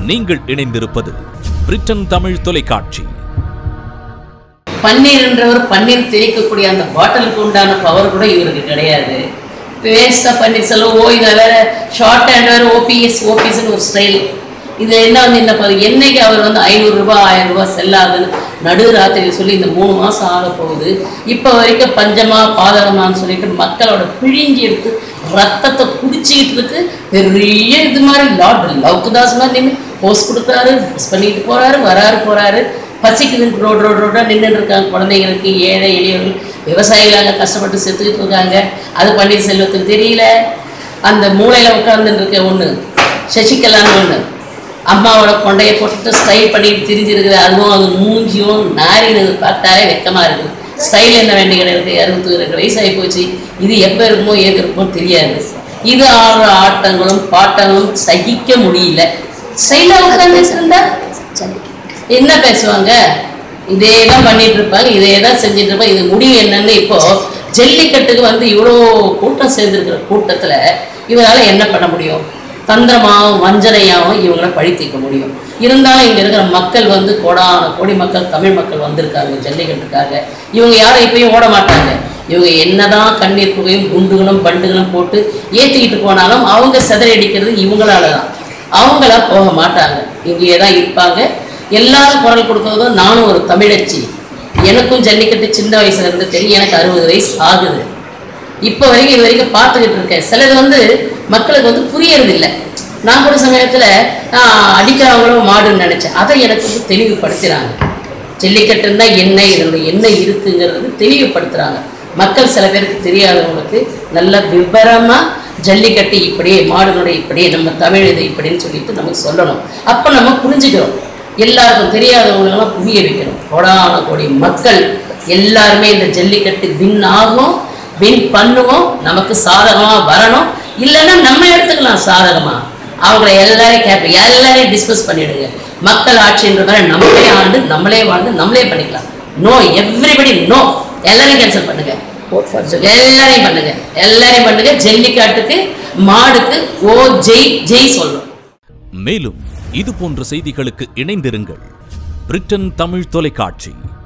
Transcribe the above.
நீங்கள் இணைந்திருப்பது பிரிட்டன் தமிழ் தொலைக்காட்சி பன்னீர்ன்றவர் பன்னீர் தெளிக்கக்கூடிய அந்த பாட்டிலுக்கு உண்டான பவர் கூட இவருக்கு கிடையாது வேஸ்ட்டாக பன்னீர் செல்வம் ஓ இதை வேற ஷார்ட் ஹேண்ட் வேற ஓபிஎஸ் ஓபிஎஸ்னு ஒரு ஸ்டைல் இது என்ன வந்து என்ன பாரு என்னைக்கு அவர் வந்து ஐநூறுரூபா ஆயிரம் ரூபாய் செல்லாதுன்னு நடு ராத்திரியில் சொல்லி இந்த மூணு மாதம் ஆக போகுது இப்போ வரைக்கும் பஞ்சமா பாதகமான்னு சொல்லிட்டு மக்களோட பிழிஞ்சி எடுத்து ரத்தத்தை குடிச்சிக்கிட்டு இருக்கு பெரிய இது மாதிரி லாட் லவ்க்கு தாஸ் மாதிரி நின்று போஸ்ட் கொடுக்குறாரு மிஸ் பண்ணிட்டு போறாரு வராரு போறாரு பசிக்குதுன்னு ரோடு ரோடு ரோடாக நின்றுட்டு இருக்காங்க குழந்தைங்களுக்கு ஏழை எளியவர்கள் விவசாயிகளாக கஷ்டப்பட்டு செத்துக்கிட்டு இருக்காங்க அது பன்னீர் செல்வத்துக்கு தெரியல அந்த மூளையில் உட்கார்ந்துட்டு இருக்க ஒன்று சசிகலான்னு ஒன்று அம்மாவோட கொண்டையை போட்டுட்டு ஸ்டைல் பண்ணிட்டு திரிஞ்சிருக்குது அதுவும் அது மூஞ்சியும் நாரினது பார்த்தாலே வெக்கமாக இருக்குது ஸ்டைல் என்ன வேண்டி கிடையாது அறுபத்தி ரெண்டு வயசு ஆகி போச்சு இது எப்போ இருக்குமோ ஏது இருக்குமோ தெரியாது இது ஆடுற ஆட்டங்களும் பாட்டங்களும் சகிக்க முடியல ஸ்டைலாக உட்காந்து இருந்தா என்ன பேசுவாங்க இதே தான் பண்ணிட்டு இருப்பாங்க இதே தான் செஞ்சுட்டு இருப்பாங்க இது முடிவு என்னன்னு இப்போ ஜல்லிக்கட்டுக்கு வந்து இவ்வளோ கூட்டம் சேர்ந்துருக்கிற கூட்டத்தில் இவரால் என்ன பண்ண முடியும் தந்திரமாகவும் வஞ்சனையாகவும் இவங்களை பழி தீர்க்க முடியும் இருந்தாலும் இங்கே இருக்கிற மக்கள் வந்து கோடான கோடி மக்கள் தமிழ் மக்கள் வந்திருக்காங்க ஜல்லிக்கட்டுக்காக இவங்க யாரும் இப்பயும் ஓட மாட்டாங்க இவங்க என்னதான் கண்ணீர் புகையும் குண்டுகளும் பண்டுகளும் போட்டு ஏற்றிக்கிட்டு போனாலும் அவங்க சிதறடிக்கிறது இவங்களால தான் அவங்களா போக மாட்டாங்க இங்கேயே தான் இருப்பாங்க எல்லாரும் குரல் கொடுக்கறதும் நானும் ஒரு தமிழச்சி எனக்கும் ஜல்லிக்கட்டு சின்ன வயசுல இருந்து தெரியும் எனக்கு அறுபது வயசு ஆகுது இப்போ வரைக்கும் இது வரைக்கும் பார்த்துக்கிட்டு இருக்கேன் சிலது வந்து மக்களுக்கு வந்து புரியறது இல்லை நான் கூட சமயத்தில் அடிக்கிறவங்களும் மாடுன்னு நினச்சேன் அதை எனக்கு வந்து தெளிவுபடுத்துகிறாங்க ஜல்லிக்கட்டுன்னா என்ன இதனுடைய என்ன இருக்குங்கிறது தெளிவுபடுத்துகிறாங்க மக்கள் சில பேருக்கு தெரியாதவங்களுக்கு நல்ல விவரமாக ஜல்லிக்கட்டு இப்படியே மாடுனுடைய இப்படியே நம்ம தமிழ் இது இப்படின்னு சொல்லிட்டு நமக்கு சொல்லணும் அப்போ நம்ம புரிஞ்சுக்கிறோம் எல்லாருக்கும் தெரியாதவங்களெல்லாம் புரிய வைக்கணும் கோடான கோடி மக்கள் எல்லாருமே இந்த ஜல்லிக்கட்டு வின் ஆகும் வின் பண்ணுவோம் நமக்கு சாதகமாக வரணும் இல்லைன்னா நம்ம எடுத்துக்கலாம் சாதகமாக அவங்கள எல்லாரையும் கேட்ப எல்லாரையும் டிஸ்கஸ் பண்ணிடுங்க மக்கள் ஆட்சின்றத நம்மளே ஆண்டு நம்மளே வாழ்ந்து நம்மளே பண்ணிக்கலாம் நோ எவ்ரிபடி நோ எல்லாரையும் கேன்சல் பண்ணுங்க எல்லாரையும் பண்ணுங்க எல்லாரையும் பண்ணுங்க ஜல்லிக்காட்டுக்கு மாடுக்கு ஓ ஜெய் ஜெய் சொல்லணும் மேலும் இது போன்ற செய்திகளுக்கு இணைந்திருங்கள் பிரிட்டன் தமிழ் தொலைக்காட்சி